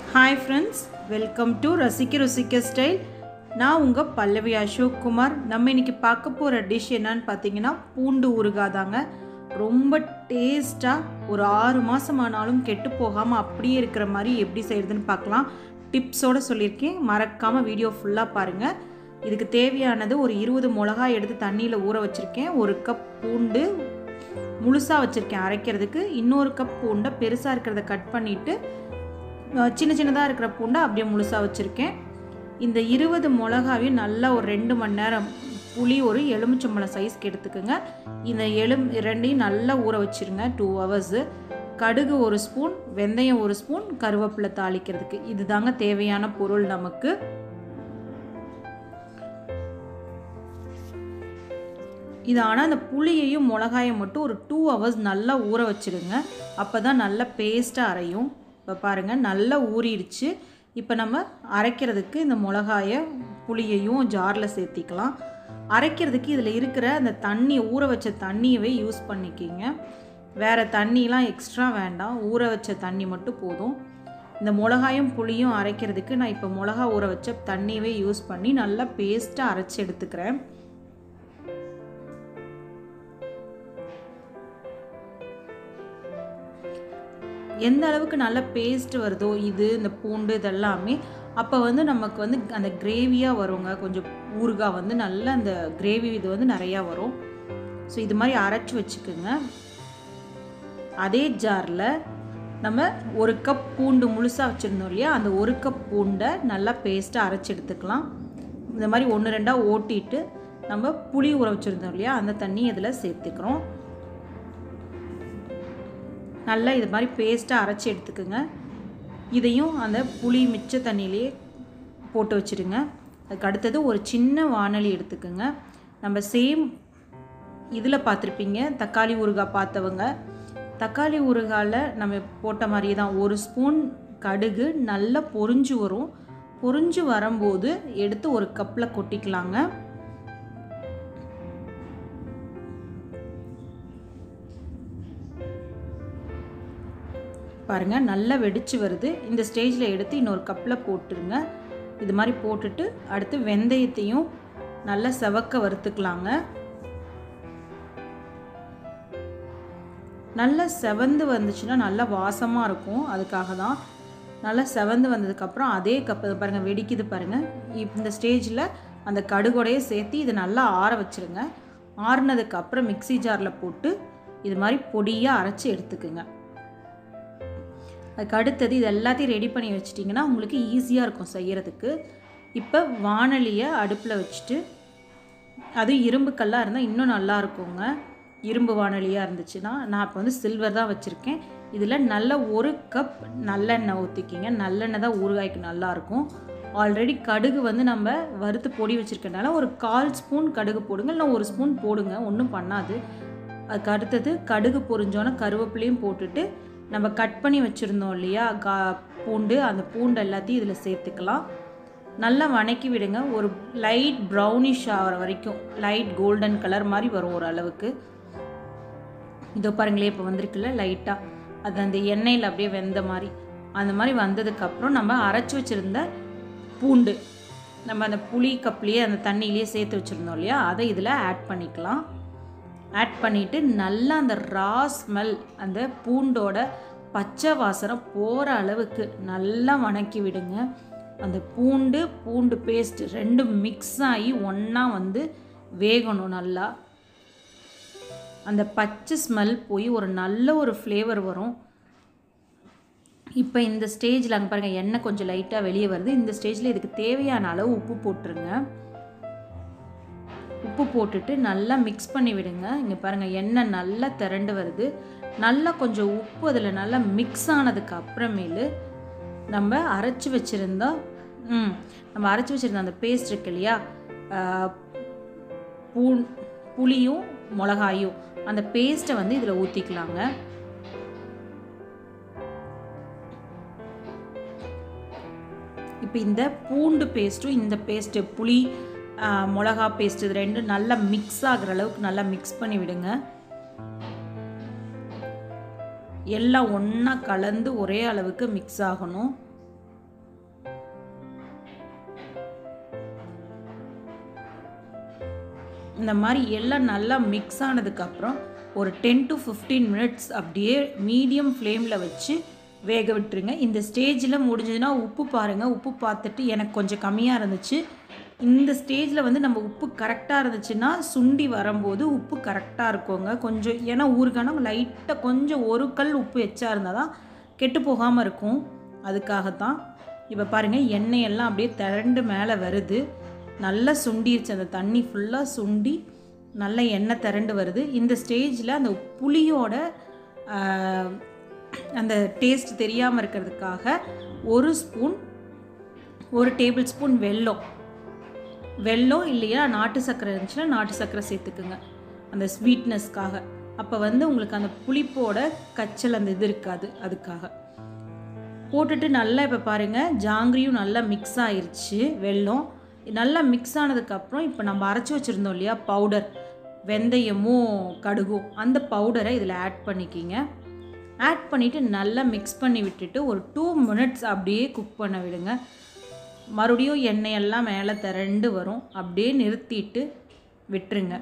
hi friends welcome to ரசிக்க ருசிக்க style நான் உங்கள் பல்லவி அசோக் குமார் நம்ம இன்னைக்கு பார்க்க போகிற டிஷ் என்னன்னு பார்த்தீங்கன்னா பூண்டு ஊறுகாய் தாங்க ரொம்ப டேஸ்ட்டாக ஒரு ஆறு மாதம் ஆனாலும் கெட்டு போகாமல் அப்படியே இருக்கிற மாதிரி எப்படி செய்கிறதுன்னு பார்க்கலாம் டிப்ஸோடு சொல்லியிருக்கேன் மறக்காமல் வீடியோ ஃபுல்லாக பாருங்கள் இதுக்கு தேவையானது ஒரு இருபது மிளகாய் எடுத்து தண்ணியில் ஊற வச்சுருக்கேன் ஒரு கப் பூண்டு முழுசாக வச்சுருக்கேன் அரைக்கிறதுக்கு இன்னொரு கப் பூண்டை பெருசாக இருக்கிறத கட் பண்ணிவிட்டு சின்ன சின்னதாக இருக்கிற பூண்டை அப்படியே முழுசாக வச்சுருக்கேன் இந்த இருபது மிளகாவையும் நல்லா ஒரு ரெண்டு மணி நேரம் புளி ஒரு எலுமிச்சம்பழம் சைஸ்க்கு எடுத்துக்கோங்க இந்த எலும் ரெண்டையும் நல்லா ஊற வச்சுருங்க டூ ஹவர்ஸு கடுகு ஒரு ஸ்பூன் வெந்தயம் ஒரு ஸ்பூன் கருவேப்பிலை தாளிக்கிறதுக்கு இது தாங்க தேவையான பொருள் நமக்கு இது ஆனால் அந்த புளியையும் மிளகாயும் மட்டும் ஒரு டூ ஹவர்ஸ் நல்லா ஊற வச்சுடுங்க அப்போ தான் நல்லா பேஸ்ட்டாக அரையும் இப்போ பாருங்கள் நல்லா ஊறிடுச்சு இப்போ நம்ம அரைக்கிறதுக்கு இந்த மிளகாயை புளியையும் ஜாரில் சேர்த்திக்கலாம் அரைக்கிறதுக்கு இதில் இருக்கிற அந்த தண்ணி ஊற வச்ச தண்ணியவே யூஸ் பண்ணிக்கிங்க வேறு தண்ணிலாம் எக்ஸ்ட்ரா வேண்டாம் ஊற வச்ச தண்ணி மட்டும் போதும் இந்த மிளகாயும் புளியும் அரைக்கிறதுக்கு நான் இப்போ மிளகா ஊற வச்ச தண்ணியவே யூஸ் பண்ணி நல்லா பேஸ்ட்டாக அரைச்சி எடுத்துக்கிறேன் எந்த அளவுக்கு நல்ல பேஸ்ட் வருதோ இது இந்த பூண்டு இதெல்லாமே அப்போ வந்து நமக்கு வந்து அந்த கிரேவியாக வருங்க கொஞ்சம் ஊறுகாய் வந்து நல்ல அந்த கிரேவி இது வந்து நிறையா வரும் ஸோ இது மாதிரி அரைச்சி வச்சுக்கோங்க அதே ஜாரில் நம்ம ஒரு கப் பூண்டு முழுசாக வச்சுருந்தோம் இல்லையா அந்த ஒரு கப் பூண்டை நல்லா பேஸ்ட்டாக அரைச்சி எடுத்துக்கலாம் இந்த மாதிரி ஒன்று ரெண்டாக ஓட்டிட்டு நம்ம புளி ஊற வச்சுருந்தோம் இல்லையா அந்த தண்ணி இதில் சேர்த்துக்கிறோம் நல்லா இது மாதிரி பேஸ்ட்டாக அரைச்சி எடுத்துக்கோங்க இதையும் அந்த புளி மிச்ச தண்ணியிலே போட்டு வச்சுடுங்க அதுக்கு அடுத்தது ஒரு சின்ன வானொலி எடுத்துக்கோங்க நம்ம சேம் இதில் பார்த்துருப்பீங்க தக்காளி ஊறுகாய் பார்த்தவங்க தக்காளி ஊறுகாயில் நம்ம போட்ட மாதிரி தான் ஒரு ஸ்பூன் கடுகு நல்லா பொறிஞ்சு வரும் பொறிஞ்சு வரும்போது எடுத்து ஒரு கப்பில் கொட்டிக்கலாங்க பாருங்கள் நல்லா வெடிச்சு வருது இந்த ஸ்டேஜில் எடுத்து இன்னொரு கப்பில் போட்டுருங்க இது மாதிரி போட்டுட்டு அடுத்து வெந்தயத்தையும் நல்லா செவக்க வறுத்துக்கலாங்க நல்லா செவந்து வந்துச்சுன்னா நல்லா வாசமாக இருக்கும் அதுக்காக தான் நல்லா செவந்து வந்ததுக்கப்புறம் அதே கப்பு பாருங்கள் வெடிக்குது பாருங்கள் இந்த ஸ்டேஜில் அந்த கடுகோடையே சேர்த்து இது நல்லா ஆற வச்சுருங்க ஆறுனதுக்கப்புறம் மிக்சி ஜாரில் போட்டு இது மாதிரி பொடியாக அரைச்சி எடுத்துக்குங்க அதுக்கு அடுத்தது இது எல்லாத்தையும் ரெடி பண்ணி வச்சிட்டிங்கன்னா உங்களுக்கு ஈஸியாக இருக்கும் செய்கிறதுக்கு இப்போ வானலியை அடுப்பில் வச்சுட்டு அது இரும்பு கல்லாக இருந்தால் இன்னும் நல்லா இருக்குங்க இரும்பு வானலியாக இருந்துச்சுன்னா நான் இப்போ வந்து சில்வர் தான் வச்சுருக்கேன் இதில் நல்ல ஒரு கப் நல்லெண்ணெய் ஊற்றிக்கிங்க நல்லெண்ணெய் தான் ஊறுகாய்க்கு நல்லாயிருக்கும் ஆல்ரெடி கடுகு வந்து நம்ம வறுத்து பொடி வச்சுருக்கனால ஒரு கால் ஸ்பூன் கடுகு போடுங்க இல்லை ஒரு ஸ்பூன் போடுங்க ஒன்றும் பண்ணாது அதுக்கு அடுத்தது கடுகு பொரிஞ்சோன்னே கருவேப்பிலையும் போட்டுட்டு நம்ம கட் பண்ணி வச்சுருந்தோம் இல்லையா கா பூண்டு அந்த பூண்டு எல்லாத்தையும் இதில் சேர்த்துக்கலாம் நல்லா வணக்கி விடுங்க ஒரு லைட் ப்ரௌனிஷ் ஆகிற வரைக்கும் லைட் கோல்டன் கலர் மாதிரி வரும் ஒரு அளவுக்கு இதோ பாருங்களே இப்போ வந்திருக்குல்ல லைட்டாக அது அந்த எண்ணெயில் அப்படியே வெந்த மாதிரி அந்த மாதிரி வந்ததுக்கப்புறம் நம்ம அரைச்சி வச்சுருந்த பூண்டு நம்ம அந்த புளி கப்லேயே அந்த தண்ணியிலேயே சேர்த்து வச்சுருந்தோம் இல்லையா அதை இதில் ஆட் பண்ணிக்கலாம் ஆட் பண்ணிவிட்டு நல்லா அந்த ரா ஸ்மெல் அந்த பூண்டோட பச்சை வாசனை போகிற அளவுக்கு நல்லா வணக்கி விடுங்க அந்த பூண்டு பூண்டு பேஸ்ட் ரெண்டும் மிக்ஸ் ஆகி ஒன்றா வந்து வேகணும் நல்லா அந்த பச்சை ஸ்மெல் போய் ஒரு நல்ல ஒரு ஃப்ளேவர் வரும் இப்போ இந்த ஸ்டேஜில் அங்கே பாருங்கள் எண்ணெய் கொஞ்சம் லைட்டாக வெளியே வருது இந்த ஸ்டேஜில் இதுக்கு தேவையான அளவு உப்பு போட்டுருங்க உப்பு போட்டுட்டு நல்லா மிக்ஸ் பண்ணி விடுங்க இங்கே பாருங்கள் எண்ணெய் நல்லா திரண்டு வருது நல்லா கொஞ்சம் உப்பு அதில் நல்லா மிக்ஸ் ஆனதுக்கு அப்புறமேலு நம்ம அரைச்சி வச்சுருந்தா ம் நம்ம அரைச்சி வச்சுருந்த அந்த பேஸ்ட் இருக்கு இல்லையா பூ புளியும் மிளகாயும் அந்த பேஸ்ட்டை வந்து இதில் ஊற்றிக்கலாங்க இப்போ இந்த பூண்டு பேஸ்ட்டும் இந்த பேஸ்ட்டு புளி மிளகா பேஸ்ட் இது ரெண்டும் நல்லா மிக்ஸ் ஆகிற அளவுக்கு நல்லா மிக்ஸ் பண்ணி விடுங்க எல்லாம் ஒன்றா கலந்து ஒரே அளவுக்கு மிக்ஸ் ஆகணும் இந்த மாதிரி எல்லாம் நல்லா மிக்ஸ் ஆனதுக்கப்புறம் ஒரு டென் டு ஃபிஃப்டீன் மினிட்ஸ் அப்படியே மீடியம் ஃப்ளேமில் வச்சு வேக விட்டுருங்க இந்த ஸ்டேஜில் முடிஞ்சதுன்னா உப்பு பாருங்கள் உப்பு பார்த்துட்டு எனக்கு கொஞ்சம் கம்மியாக இருந்துச்சு இந்த ஸ்டேஜில் வந்து நம்ம உப்பு கரெக்டாக இருந்துச்சுன்னா சுண்டி வரும்போது உப்பு கரெக்டாக இருக்குங்க கொஞ்சம் ஏன்னா ஊறுகானா லைட்டாக கொஞ்சம் ஒரு கல் உப்பு எச்சா இருந்தால் தான் கெட்டு போகாமல் இருக்கும் அதுக்காகத்தான் இப்போ பாருங்கள் எண்ணெய் எல்லாம் அப்படியே திரண்டு மேலே வருது நல்லா சுண்டிருச்சு அந்த தண்ணி ஃபுல்லாக சுண்டி நல்ல எண்ணெய் திரண்டு வருது இந்த ஸ்டேஜில் அந்த புளியோட ஆஹ், அந்த டேஸ்ட் தெரியாமல் இருக்கிறதுக்காக ஒரு ஸ்பூன் ஒரு டேபிள் ஸ்பூன் வெல்லம் வெல்லம் இல்லையா நாட்டு சர்க்கரை இருந்துச்சுன்னா நாட்டு சர்க்கரை சேர்த்துக்குங்க அந்த ஸ்வீட்னஸ்க்காக அப்போ வந்து உங்களுக்கு அந்த புளிப்போட கச்சல் அந்த இது இருக்காது அதுக்காக போட்டுட்டு நல்லா இப்போ பாருங்கள் ஜாங்கிரியும் நல்லா மிக்ஸ் ஆயிருச்சு வெல்லம் நல்லா மிக்ஸ் ஆனதுக்கப்புறம் இப்போ நம்ம அரைச்சி வச்சுருந்தோம் இல்லையா பவுடர் வெந்தயமும் கடுகும் அந்த பவுடரை இதில் ஆட் பண்ணிக்கிங்க ஆட் பண்ணிவிட்டு நல்லா மிக்ஸ் பண்ணி விட்டுட்டு ஒரு டூ மினிட்ஸ் அப்படியே குக் பண்ண விடுங்க மறுபடியும் எண்ணெயெல்லாம் மேலே திரண்டு வரும் அப்படியே நிறுத்திட்டு விட்டுருங்க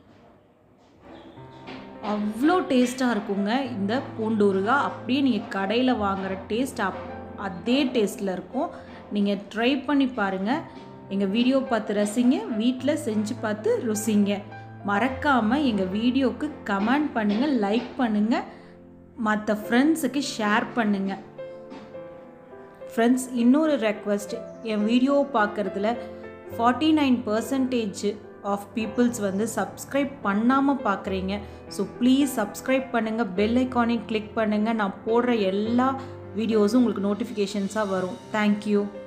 அவ்வளோ டேஸ்ட்டாக இருக்குங்க இந்த பூண்டு ஊறுகாய் அப்படியே நீங்கள் கடையில் வாங்குற டேஸ்ட் அப் அதே டேஸ்ட்டில் இருக்கும் நீங்கள் ட்ரை பண்ணி பாருங்கள் எங்கள் வீடியோ பார்த்து ரசிங்க வீட்டில் செஞ்சு பார்த்து ருசிங்க மறக்காமல் எங்கள் வீடியோவுக்கு கமெண்ட் பண்ணுங்கள் லைக் பண்ணுங்கள் மற்ற ஃப்ரெண்ட்ஸுக்கு ஷேர் பண்ணுங்கள் ஃப்ரெண்ட்ஸ் இன்னொரு ரெக்வஸ்ட் என் வீடியோ பார்க்குறதுல forty nine percentage of peoples வந்து சப்ஸ்கிரைப் பண்ணாமல் பார்க்குறீங்க ஸோ ப்ளீஸ் சப்ஸ்கிரைப் பண்ணுங்கள் பெல் ஐக்கானையும் கிளிக் பண்ணுங்கள் நான் போடுற எல்லா வீடியோஸும் உங்களுக்கு நோட்டிஃபிகேஷன்ஸாக வரும் தேங்க்யூ